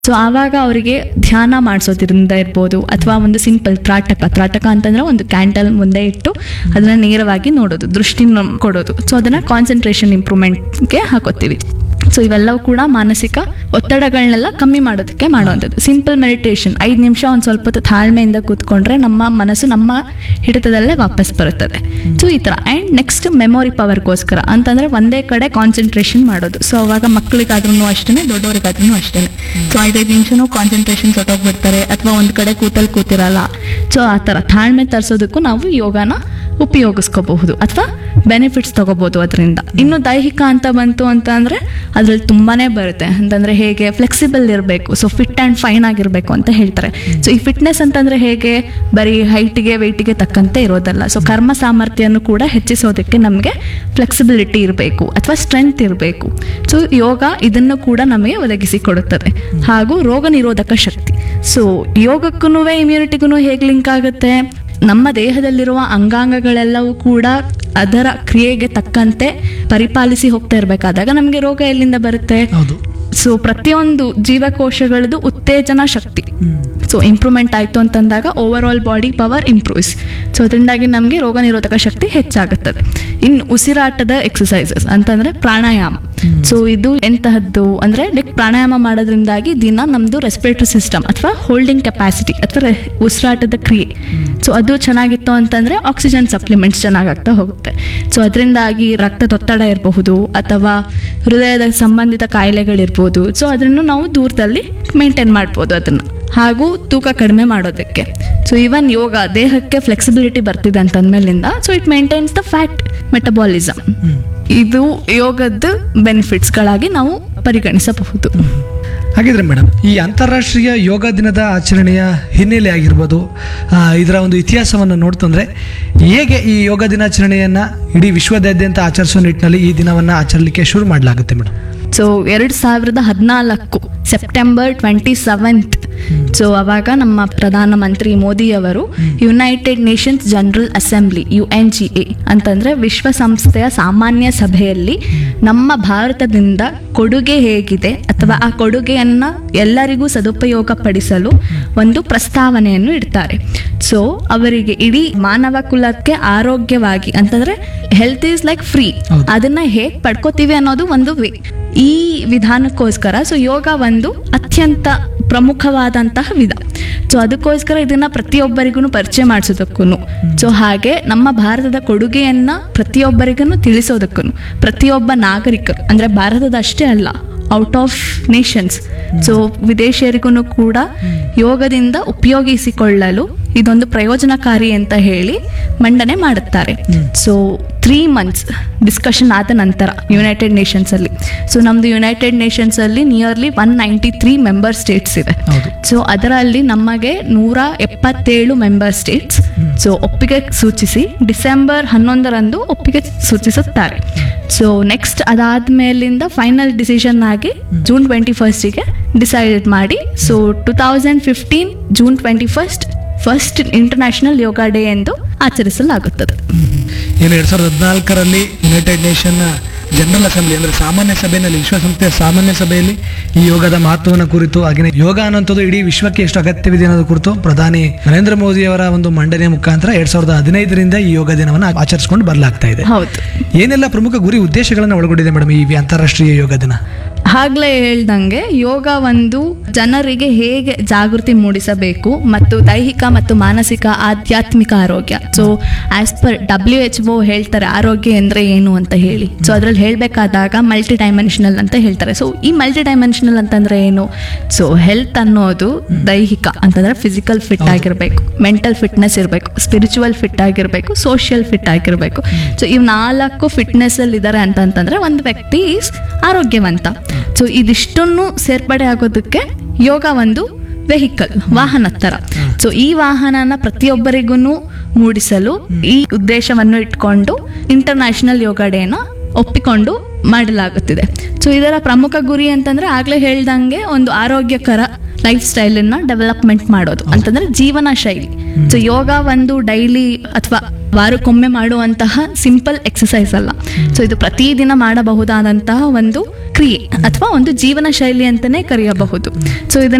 So ಆವಾಗ ಅವರಿಗೆ ಧ್ಯಾನ ಮಾಡಿಸೋದ್ರಿಂದ ಇರ್ಬೋದು ಅಥವಾ ಒಂದು ಸಿಂಪಲ್ ತ್ರಾಟಕ ತ್ರಾಟಕ ಅಂತಂದ್ರೆ ಒಂದು ಕ್ಯಾಂಡಲ್ ಮುಂದೆ ಇಟ್ಟು ಅದನ್ನ ನೇರವಾಗಿ ನೋಡೋದು ದೃಷ್ಟಿ ಕೊಡೋದು ಸೊ ಅದನ್ನ ಕಾನ್ಸಂಟ್ರೇಷನ್ ಇಂಪ್ರೂವ್ಮೆಂಟ್ಗೆ ಹಾಕೋತೀವಿ ಸೊ ಇವೆಲ್ಲವೂ ಕೂಡ ಮಾನಸಿಕ ಒತ್ತಡಗಳನ್ನೆಲ್ಲ ಕಮ್ಮಿ ಮಾಡೋದಕ್ಕೆ ಮಾಡುವಂಥದ್ದು ಸಿಂಪಲ್ ಮೆಡಿಟೇಷನ್ ಐದು ನಿಮಿಷ ಒಂದು ಸ್ವಲ್ಪ ಹೊತ್ತು ತಾಳ್ಮೆಯಿಂದ ಕೂತ್ಕೊಂಡ್ರೆ ನಮ್ಮ ಮನಸ್ಸು ನಮ್ಮ ಹಿಡಿತದಲ್ಲೇ ವಾಪಸ್ ಬರುತ್ತದೆ ಸೊ ಈ ಥರ ಆ್ಯಂಡ್ ನೆಕ್ಸ್ಟ್ ಮೆಮೊರಿ ಪವರ್ಗೋಸ್ಕರ ಅಂತಂದರೆ ಒಂದೇ ಕಡೆ ಕಾನ್ಸಂಟ್ರೇಷನ್ ಮಾಡೋದು ಸೊ ಅವಾಗ ಮಕ್ಕಳಿಗಾದ್ರೂ ಅಷ್ಟೇ ದೊಡ್ಡವರಿಗಾದ್ರೂ ಅಷ್ಟೇ ಸೊ ಐದೈದು ನಿಮಿಷನೂ ಕಾನ್ಸಂಟ್ರೇಷನ್ ಸೊಟ್ಟೋಗ್ಬಿಡ್ತಾರೆ ಅಥವಾ ಒಂದು ಕಡೆ ಕೂತಲ್ಲಿ ಕೂತಿರಲ್ಲ ಸೊ ಆ ಥರ ತಾಳ್ಮೆ ತರಿಸೋದಕ್ಕೂ ನಾವು ಯೋಗನ ಉಪಯೋಗಿಸ್ಕೋಬಹುದು ಅಥವಾ ಬೆನಿಫಿಟ್ಸ್ ತಗೋಬಹುದು ಅದರಿಂದ ಇನ್ನು ದೈಹಿಕ ಅಂತ ಬಂತು ಅಂತ ಅಂದ್ರೆ ಅದ್ರಲ್ಲಿ ತುಂಬಾನೇ ಬರುತ್ತೆ ಅಂತಂದ್ರೆ ಹೇಗೆ ಫ್ಲೆಕ್ಸಿಬಲ್ ಇರಬೇಕು ಸೊ ಫಿಟ್ ಆ್ಯಂಡ್ ಫೈನ್ ಆಗಿರಬೇಕು ಅಂತ ಹೇಳ್ತಾರೆ ಸೊ ಈ ಫಿಟ್ನೆಸ್ ಅಂತಂದ್ರೆ ಹೇಗೆ ಬರೀ ಹೈಟ್ಗೆ ವೆಯ್ಟಿಗೆ ತಕ್ಕಂತೆ ಇರೋದಲ್ಲ ಸೊ ಕರ್ಮ ಸಾಮರ್ಥ್ಯವನ್ನು ಕೂಡ ಹೆಚ್ಚಿಸೋದಕ್ಕೆ ನಮಗೆ ಫ್ಲೆಕ್ಸಿಬಿಲಿಟಿ ಇರಬೇಕು ಅಥವಾ ಸ್ಟ್ರೆಂತ್ ಇರಬೇಕು ಸೊ ಯೋಗ ಇದನ್ನು ಕೂಡ ನಮಗೆ ಒದಗಿಸಿಕೊಡುತ್ತದೆ ಹಾಗೂ ರೋಗ ನಿರೋಧಕ ಶಕ್ತಿ ಸೊ ಯೋಗಕ್ಕೂ ಇಮ್ಯುನಿಟಿಗೂ ಹೇಗೆ ಲಿಂಕ್ ಆಗುತ್ತೆ ನಮ್ಮ ದೇಹದಲ್ಲಿರುವ ಅಂಗಾಂಗಗಳೆಲ್ಲವೂ ಕೂಡ ಅದರ ಕ್ರಿಯೆಗೆ ತಕ್ಕಂತೆ ಪರಿಪಾಲಿಸಿ ಹೋಗ್ತಾ ಇರಬೇಕಾದಾಗ ನಮಗೆ ರೋಗ ಎಲ್ಲಿಂದ ಬರುತ್ತೆ ಹೌದು ಸೊ ಪ್ರತಿಯೊಂದು ಜೀವಕೋಶಗಳದ್ದು ಉತ್ತೇಜನ ಶಕ್ತಿ ಸೊ ಇಂಪ್ರೂವ್ಮೆಂಟ್ ಆಯಿತು ಅಂತಂದಾಗ over all body power improves so ಅದರಿಂದಾಗಿ ನಮಗೆ ರೋಗ ನಿರೋಧಕ ಶಕ್ತಿ ಹೆಚ್ಚಾಗುತ್ತದೆ ಇನ್ನು ಉಸಿರಾಟದ ಎಕ್ಸಸೈಸಸ್ ಅಂತಂದ್ರೆ ಪ್ರಾಣಾಯಾಮ ಸೊ ಇದು ಎಂತಹದ್ದು ಅಂದ್ರೆ ಲೈಕ್ ಪ್ರಾಣಾಯಾಮ ಮಾಡೋದ್ರಿಂದಾಗಿ ದಿನ ನಮ್ದು ರೆಸ್ಪಿರೇಟರಿ ಸಿಸ್ಟಮ್ ಅಥವಾ ಹೋಲ್ಡಿಂಗ್ ಕೆಪಾಸಿಟಿ ಅಥವಾ ರೆ- ಉಸಿರಾಟದ ಕ್ರಿಯೆ ಸೊ ಅದು ಚೆನ್ನಾಗಿತ್ತು ಅಂತಂದ್ರೆ ಆಕ್ಸಿಜನ್ ಸಪ್ಲಿಮೆಂಟ್ಸ್ ಚೆನ್ನಾಗಾಗ್ತಾ ಹೋಗುತ್ತೆ ಸೊ ಅದರಿಂದಾಗಿ ರಕ್ತದೊತ್ತಡ ಇರಬಹುದು ಅಥವಾ ಹೃದಯದ ಸಂಬಂಧಿತ ಕಾಯಿಲೆಗಳಿರ್ಬೋದು ಸೊ ಅದನ್ನು ನಾವು ದೂರದಲ್ಲಿ ಮೇಂಟೈನ್ ಮಾಡ್ಬೋದು ಅದನ್ನು ಹಾಗೂ ತೂಕ ಕಡಿಮೆ ಮಾಡೋದಕ್ಕೆ ಸೊ ಈವನ್ ಯೋಗ ದೇಹಕ್ಕೆ ಫ್ಲೆಕ್ಸಿಬಿಲಿಟಿ ಬರ್ತಿದೆ ಅಂತಂದ್ಮೇಲಿಂದ so it maintains the fat metabolism ಇದು ಯೋಗದ ಬೆನಿಫಿಟ್ಸ್ಗಳಾಗಿ ನಾವು ಪರಿಗಣಿಸಬಹುದು ಹಾಗಿದ್ರೆ ಮೇಡಮ್ ಈ ಅಂತಾರಾಷ್ಟ್ರೀಯ ಯೋಗ ದಿನದ ಆಚರಣೆಯ ಹಿನ್ನೆಲೆ ಆಗಿರ್ಬೋದು ಆ, ಇದರ ಒಂದು ಇತಿಹಾಸವನ್ನು ನೋಡ್ತಂದ್ರೆ ಹೇಗೆ ಈ ಯೋಗ ದಿನಾಚರಣೆಯನ್ನ ಇಡೀ ವಿಶ್ವದಾದ್ಯಂತ ಆಚರಿಸೋ ನಿಟ್ಟಿನಲ್ಲಿ ಈ ದಿನವನ್ನ ಆಚರಿಸಲಿಕ್ಕೆ ಶುರು ಮಾಡಲಾಗುತ್ತೆ ಮೇಡಮ್ ಸೊ ಎರಡು ಸಾವಿರದ ಹದಿನಾಲ್ಕು ಸೆಪ್ಟೆಂಬರ್ ಟ್ವೆಂಟಿ ಸೆವೆಂತ್ ಸೊ ಅವಾಗ ನಮ್ಮ ಪ್ರಧಾನಮಂತ್ರಿ ಮೋದಿಯವರು United Nations General Assembly U N G A ಅಂತಂದ್ರೆ ವಿಶ್ವಸಂಸ್ಥೆಯ ಸಾಮಾನ್ಯ ಸಭೆಯಲ್ಲಿ ನಮ್ಮ ಭಾರತದಿಂದ ಕೊಡುಗೆ ಹೇಗಿದೆ ಅಥವಾ ಆ ಕೊಡುಗೆಯನ್ನ ಎಲ್ಲರಿಗೂ ಸದುಪಯೋಗ ಪಡಿಸಲು ಒಂದು ಪ್ರಸ್ತಾವನೆಯನ್ನು ಇಡ್ತಾರೆ ಸೊ ಅವರಿಗೆ ಇಡೀ ಮಾನವ ಕುಲಕ್ಕೆ ಆರೋಗ್ಯವಾಗಿ ಅಂತಂದ್ರೆ ಹೆಲ್ತ್ ಈಸ್ ಲೈಕ್ ಫ್ರೀ ಹೌದು. ಅದನ್ನ ಹೇಗೆ ಪಡ್ಕೋತೀವಿ ಅನ್ನೋದು ಒಂದು ವೇ ಈ ವಿಧಾನಕ್ಕೋಸ್ಕರ ಸೊ ಯೋಗ ಒಂದು ಅತ್ಯಂತ ಪ್ರಮುಖವಾದಂತಹ ವಿಧ ಸೊ ಅದಕ್ಕೋಸ್ಕರ ಇದನ್ನ ಪ್ರತಿಯೊಬ್ಬರಿಗೂ ಪರಿಚಯ ಮಾಡಿಸೋದಕ್ಕೂ ಸೊ ಹಾಗೆ ನಮ್ಮ ಭಾರತದ ಕೊಡುಗೆಯನ್ನ ಪ್ರತಿಯೊಬ್ಬರಿಗೂ ತಿಳಿಸೋದಕ್ಕೂ ಪ್ರತಿಯೊಬ್ಬ ನಾಗರಿಕರು ಅಂದ್ರೆ ಭಾರತದ ಅಷ್ಟೇ ಅಲ್ಲ ಔಟ್ ಆಫ್ ನೇಷನ್ಸ್ ಸೊ ವಿದೇಶಿಯರಿಗೂ ಕೂಡ ಯೋಗದಿಂದ ಉಪಯೋಗಿಸಿಕೊಳ್ಳಲು ಇದೊಂದು ಪ್ರಯೋಜನಕಾರಿ ಅಂತ ಹೇಳಿ ಮಂಡನೆ ಮಾಡುತ್ತಾರೆ ಸೊ ತ್ರೀ ಮಂತ್ಸ್ ಡಿಸ್ಕಷನ್ ಆದ ನಂತರ ಯುನೈಟೆಡ್ ನೇಷನ್ಸ್ ಅಲ್ಲಿ ಸೊ ನಮ್ದು ಯುನೈಟೆಡ್ ನೇಷನ್ಸ್ ಅಲ್ಲಿ nearly one ninety three member states ಇದೆ ಹೌದು ಸೊ ಅದರಲ್ಲಿ ನಮಗೆ ನೂರ ಎಪ್ಪತ್ತೇಳು ಮೆಂಬರ್ ಸ್ಟೇಟ್ಸ್ ಸೊ ಒಪ್ಪಿಗೆ ಸೂಚಿಸಿ ಡಿಸೆಂಬರ್ ಹನ್ನೊಂದರಂದು ಒಪ್ಪಿಗೆ ಸೂಚಿಸುತ್ತಾರೆ ಸೊ ನೆಕ್ಸ್ಟ್ ಅದಾದ್ಮೇಲಿಂದ ಫೈನಲ್ ಡಿಸಿಷನ್ ಆಗಿ ಜೂನ್ ಟ್ವೆಂಟಿ ಫಸ್ಟಿಗೆ ಡಿಸೈಡ್ ಮಾಡಿ so two thousand fifteen June twenty first first international yoga day ಎಂದು ಆಚರಿಸಲಾಗುತ್ತದೆ ಏನು ಎರಡ್ ಸಾವಿರದ ಹದಿನಾಲ್ಕರಲ್ಲಿ ಯುನೈಟೆಡ್ ನೇಷನ್ ಜನರಲ್ ಅಸೆಂಬ್ಲಿ ಅಂದ್ರೆ ಸಾಮಾನ್ಯ ಸಭೆಯಲ್ಲಿ ವಿಶ್ವಸಂಸ್ಥೆಯ ಸಾಮಾನ್ಯ ಸಭೆಯಲ್ಲಿ ಈ ಯೋಗದ ಮಹತ್ವವನ್ನು ಕುರಿತು ಹಾಗೆಯೇ ಯೋಗ ಅನ್ನೋಂಥದ್ದು ಇಡೀ ವಿಶ್ವಕ್ಕೆ ಎಷ್ಟು ಅಗತ್ಯವಿದೆ ಅನ್ನೋದು ಕುರಿತು ಪ್ರಧಾನಿ ನರೇಂದ್ರ ಮೋದಿ ಅವರ ಒಂದು ಮಂಡನೆಯ ಮುಖಾಂತರ ಎರಡ್ ಸಾವಿರದ ಹದಿನೈದರಿಂದ ಈ ಯೋಗ ದಿನವನ್ನು ಆಚರಿಸಿಕೊಂಡು ಬರಲಾಗ್ತಾ ಇದೆ ಹೌದು ಏನೆಲ್ಲ ಪ್ರಮುಖ ಗುರಿ ಉದ್ದೇಶಗಳನ್ನು ಒಳಗೊಂಡಿದೆ ಮೇಡಮ್ ಈ ಅಂತಾರಾಷ್ಟ್ರೀಯ ಯೋಗ ದಿನ ಆಗ್ಲೇ ಹೇಳ್ದಂಗೆ ಯೋಗ ಒಂದು ಜನರಿಗೆ ಹೇಗೆ ಜಾಗೃತಿ ಮೂಡಿಸಬೇಕು ಮತ್ತು ದೈಹಿಕ ಮತ್ತು ಮಾನಸಿಕ ಆಧ್ಯಾತ್ಮಿಕ ಆರೋಗ್ಯ so as per W H O ಹೇಳ್ತಾರೆ ಆರೋಗ್ಯ ಅಂದ್ರೆ ಏನು ಅಂತ ಹೇಳಿ ಸೊ ಅದ್ರಲ್ಲಿ ಹೇಳಬೇಕಾದಾಗ ಮಲ್ಟಿ ಡೈಮೆನ್ಷನಲ್ ಅಂತ ಹೇಳ್ತಾರೆ ಸೊ ಈ ಮಲ್ಟಿ ಡೈಮೆನ್ಷನಲ್ ಅಂತಂದ್ರೆ ಏನು ಸೊ ಹೆಲ್ತ್ ಅನ್ನೋದು ದೈಹಿಕ ಅಂತಂದ್ರೆ ಫಿಸಿಕಲ್ ಫಿಟ್ ಆಗಿರಬೇಕು ಮೆಂಟಲ್ ಫಿಟ್ನೆಸ್ ಇರಬೇಕು ಸ್ಪಿರಿಚುವಲ್ ಫಿಟ್ ಆಗಿರಬೇಕು ಸೋಷಿಯಲ್ ಫಿಟ್ ಆಗಿರಬೇಕು ಸೊ ಇವ್ ನಾಲ್ಕು ಫಿಟ್ನೆಸ್ ಅಲ್ಲಿ ಇದ್ದಾರೆ ಅಂತಂತಂದ್ರೆ ಒಂದು ವ್ಯಕ್ತಿ ಈಸ್ ಆರೋಗ್ಯವಂತ ಸೊ ಇದಿಷ್ಟನ್ನು ಸೇರ್ಪಡೆ ಆಗೋದಕ್ಕೆ ಯೋಗ ಒಂದು ವೆಹಿಕಲ್ ವಾಹನ ತರ ಸೊ ಈ ವಾಹನನ ಪ್ರತಿಯೊಬ್ಬರಿಗೂ ಮೂಡಿಸಲು ಈ ಉದ್ದೇಶವನ್ನು ಇಟ್ಕೊಂಡು ಇಂಟರ್ನ್ಯಾಷನಲ್ ಯೋಗ ಡೇನ ಒಪ್ಪಿಕೊಂಡು ಮಾಡಲಾಗುತ್ತಿದೆ ಸೊ ಇದರ ಪ್ರಮುಖ ಗುರಿ ಅಂತಂದ್ರೆ ಆಗ್ಲೇ ಹೇಳ್ದಂಗೆ ಒಂದು ಆರೋಗ್ಯಕರ ಲೈಫ್ ಸ್ಟೈಲನ್ನ ಡೆವಲಪ್ಮೆಂಟ್ ಮಾಡೋದು ಅಂತಂದ್ರೆ ಜೀವನ ಶೈಲಿ ಸೊ ಯೋಗ ಒಂದು ಡೈಲಿ ಅಥವಾ ವಾರಕ್ಕೊಮ್ಮೆ ಮಾಡುವಂತಹ ಸಿಂಪಲ್ ಎಕ್ಸಸೈಸ್ ಅಲ್ಲ ಸೊ ಇದು ಪ್ರತಿದಿನ ಮಾಡಬಹುದಾದಂತಹ ಒಂದು ಕ್ರಿಯೆ ಅಥವಾ ಒಂದು ಜೀವನ ಶೈಲಿ ಅಂತಾನೆ ಕರೆಯಬಹುದು ಸೊ ಇದನ್ನ